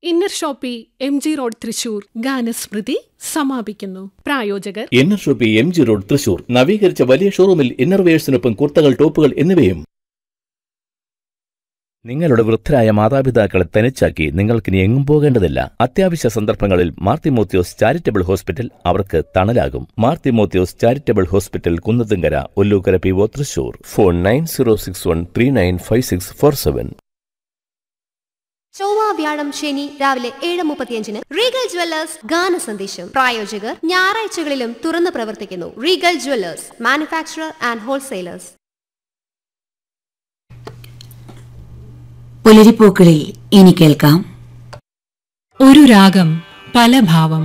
inner shoppe M G road Thrissur ഗാനസ്മൃതി സമാപിക്കുന്നു പ്രായോജകർ inner shoppe M G road Thrissur നവീകരിച്ച വലിയ ഷോറൂമിൽ ഇന്നർവെയേഴ്സിനൊപ്പം കുർത്തകൾ ടോപ്പുകൾ എന്നിവയും നിങ്ങളുടെ വൃദ്ധരായ മാതാപിതാക്കളെ തനിച്ചാക്കി നിങ്ങൾക്കിനി എങ്ങും പോകേണ്ടതില്ല അത്യാവശ്യ സന്ദർഭങ്ങളിൽ മാർത്തിമോത്യോസ് ചാരിറ്റബിൾ ഹോസ്പിറ്റൽ അവർക്ക് തണലാകും Marthimothios charitable hospital Kunnathumkara Ollukkara P O Thrissur phone nine zero six one three nine five six four seven ചൊവ്വ വ്യാഴം ശനി രാവിലെ ഏഴ് മുപ്പത്തിയഞ്ചിന് റീഗൽ ജ്വല്ലേഴ്സ് ഗാന സന്ദേശം പ്രായോജകർ ഞായറാഴ്ചകളിലും തുറന്നു പ്രവർത്തിക്കുന്നു Regal Jewellers manufacturer and wholesalers പുലരിപ്പൂക്കളിൽ ഇനി കേൾക്കാം ഒരു രാഗം പല ഭാവം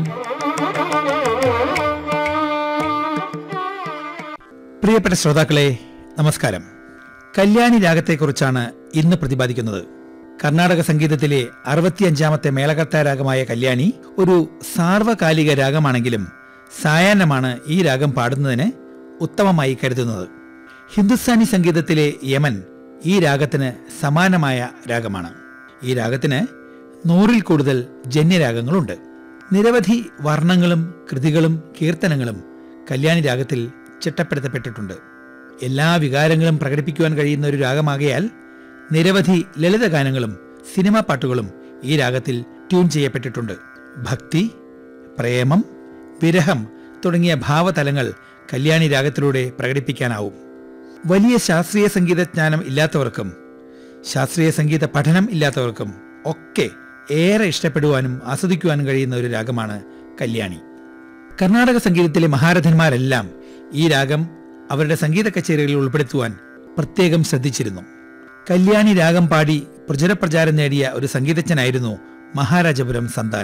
പ്രിയപ്പെട്ട ശ്രോതാക്കളെ നമസ്കാരം കല്യാണി രാഗത്തെക്കുറിച്ചാണ് ഇന്ന് പ്രതിപാദിക്കുന്നത് കർണാടക സംഗീതത്തിലെ അറുപത്തിയഞ്ചാമത്തെ മേളകർത്ത രാഗമായ കല്യാണി ഒരു സാർവകാലിക രാഗമാണെങ്കിലും സായാഹ്നമാണ് ഈ രാഗം പാടുന്നതിന് ഉത്തമമായി കരുതുന്നത് ഹിന്ദുസ്ഥാനി സംഗീതത്തിലെ യമൻ ഈ രാഗത്തിന് സമാനമായ രാഗമാണ് ഈ രാഗത്തിന് നൂറിൽ കൂടുതൽ ജന്യരാഗങ്ങളുണ്ട് നിരവധി വർണ്ണങ്ങളും കൃതികളും കീർത്തനങ്ങളും കല്യാണി രാഗത്തിൽ ചിട്ടപ്പെടുത്തപ്പെട്ടിട്ടുണ്ട് എല്ലാ വികാരങ്ങളും പ്രകടിപ്പിക്കുവാൻ കഴിയുന്ന ഒരു രാഗമാകയാൽ നിരവധി ലളിതഗാനങ്ങളും സിനിമാ പാട്ടുകളും ഈ രാഗത്തിൽ ട്യൂൺ ചെയ്യപ്പെട്ടിട്ടുണ്ട് ഭക്തി പ്രേമം വിരഹം തുടങ്ങിയ ഭാവതലങ്ങൾ കല്യാണി രാഗത്തിലൂടെ പ്രകടിപ്പിക്കാനാവും വലിയ ശാസ്ത്രീയ സംഗീതജ്ഞാനം ഇല്ലാത്തവർക്കും ശാസ്ത്രീയ സംഗീത പഠനം ഇല്ലാത്തവർക്കും ഒക്കെ ഏറെ ഇഷ്ടപ്പെടുവാനും ആസ്വദിക്കുവാനും കഴിയുന്ന ഒരു രാഗമാണ് കല്യാണി കർണാടക സംഗീതത്തിലെ മഹാരഥന്മാരെല്ലാം ഈ രാഗം അവരുടെ സംഗീത കച്ചേരികളിൽ ഉൾപ്പെടുത്തുവാൻ പ്രത്യേകം ശ്രദ്ധിച്ചിരുന്നു കല്യാണി രാഗം പാടി പ്രചുരപ്രചാരം നേടിയ ഒരു സംഗീതജ്ഞനായിരുന്നു മഹാരാജപുരം സന്താനം